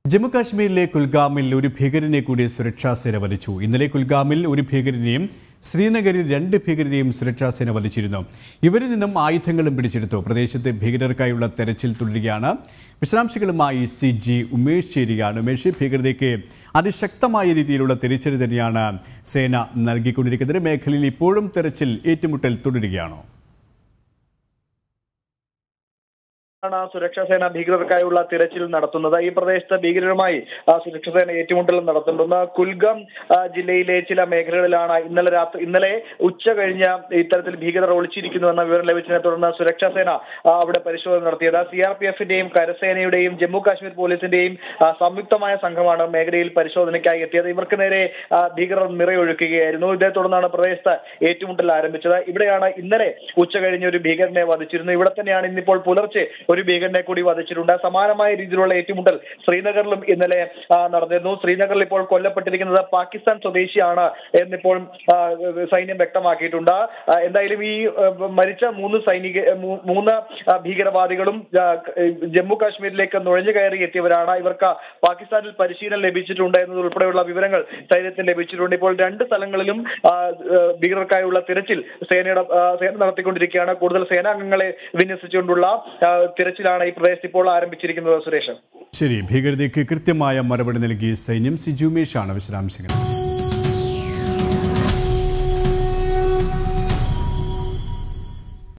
ജമ്മു കാശ്മീരിലെ കുൽഗാമിൽ ഒരു ഭീകരനെ കൂടി സുരക്ഷാ സേന വധിച്ചു ഇന്നലെ കുൽഗാമിൽ ഒരു ഭീകരനെയും ശ്രീനഗറിൽ രണ്ട് ഭീകരരെയും സുരക്ഷാ സേന വധിച്ചിരുന്നു ഇവരിൽ നിന്നും ആയുധങ്ങളും പിടിച്ചെടുത്തു പ്രദേശത്തെ ഭീകരർക്കായുള്ള തെരച്ചിൽ തുടരുകയാണ് വിശദാംശങ്ങളുമായി സി ജി ഉമേഷ് ചേരുകയാണ് ഉമേഷ് ഭീകരതയ്ക്ക് അതിശക്തമായ രീതിയിലുള്ള തിരിച്ചടി തന്നെയാണ് സേന നൽകിക്കൊണ്ടിരിക്കുന്നത് മേഖലയിൽ ഇപ്പോഴും തെരച്ചിൽ ഏറ്റുമുട്ടൽ തുടരുകയാണോ ആണ് സുരക്ഷാ സേന ഭീകരർക്കായുള്ള തിരച്ചിൽ നടത്തുന്നത് ഈ പ്രദേശത്ത് ഭീകരരുമായി ആ, സുരക്ഷാ സേന ഏറ്റുമുട്ടൽ നടത്തുന്നുണ്ട് കുൽഗം ആ, ജില്ലയിലെ ചില മേഖലകളിലാണ് ഇന്നലെ രാത്രി ഇന്നലെ ഉച്ച കഴിഞ്ഞ് ഇത്തരത്തിൽ ഭീകരർ ഒളിച്ചിരിക്കുന്നുവെന്ന വിവരം ലഭിച്ചതിനെ തുടർന്ന് സുരക്ഷാ സേന ആ, അവിടെ പരിശോധന നടത്തിയത് സി ആർ പി എഫിന്റെയും കരസേനയുടെയും ജമ്മു കാശ്മീർ പോലീസിന്റെയും ആ, സംയുക്തമായ സംഘമാണ് മേഖലയിൽ പരിശോധനയ്ക്കായി എത്തിയത് ഇവർക്ക് നേരെ ആ, ഭീകരർ നിറയൊഴുക്കുകയായിരുന്നു ഇതേ തുടർന്നാണ് പ്രദേശത്ത് ഏറ്റുമുട്ടൽ ആരംഭിച്ചത് ഇവിടെയാണ് ഇന്നലെ ഉച്ച കഴിഞ്ഞ് ഒരു ഭീകരനെ വധിച്ചിരുന്നു ഇവിടെ തന്നെയാണ് ഇന്നിപ്പോൾ പുലർച്ചെ ഒരു ഭീകരനെ കൂടി വധിച്ചിട്ടുണ്ട് സമാനമായ രീതിയിലുള്ള ഏറ്റുമുട്ടൽ ശ്രീനഗറിലും ഇന്നലെ ആ, നടന്നിരുന്നു ശ്രീനഗറിൽ ഇപ്പോൾ കൊല്ലപ്പെട്ടിരിക്കുന്നത് പാകിസ്ഥാൻ സ്വദേശിയാണ് എന്നിപ്പോൾ ആ, സൈന്യം വ്യക്തമാക്കിയിട്ടുണ്ട് ആ, എന്തായാലും ഈ ആ, മരിച്ച മൂന്ന് സൈനിക മൂ- മൂന്ന് ആ, ഭീകരവാദികളും ആ, ജമ്മു കാശ്മീരിലേക്ക് നുഴഞ്ഞു കയറി എത്തിയവരാണ് ഇവർക്ക് പാകിസ്ഥാനിൽ പരിശീലനം ലഭിച്ചിട്ടുണ്ട് എന്നതുൾപ്പെടെയുള്ള വിവരങ്ങൾ സൈന്യത്തിന് ലഭിച്ചിട്ടുണ്ട് ഇപ്പോൾ രണ്ട് സ്ഥലങ്ങളിലും ആ, ആ, ഭീകരർക്കായുള്ള തിരച്ചിൽ സേനയുടെ ആ, സേന നടത്തിക്കൊണ്ടിരിക്കുകയാണ് കൂടുതൽ സേനാംഗങ്ങളെ വിന്യസിച്ചുകൊണ്ടുള്ള ആ, തിരച്ചിലാണ് ഈ പ്രദേശത്ത് ഇപ്പോൾ ആരംഭിച്ചിരിക്കുന്നത് സുരേഷ് ശരി ഭീകരതയ്ക്ക് കൃത്യമായ മറുപടി നൽകി സൈന്യം സിജുമേഷാണ് വിശദാംശങ്ങൾ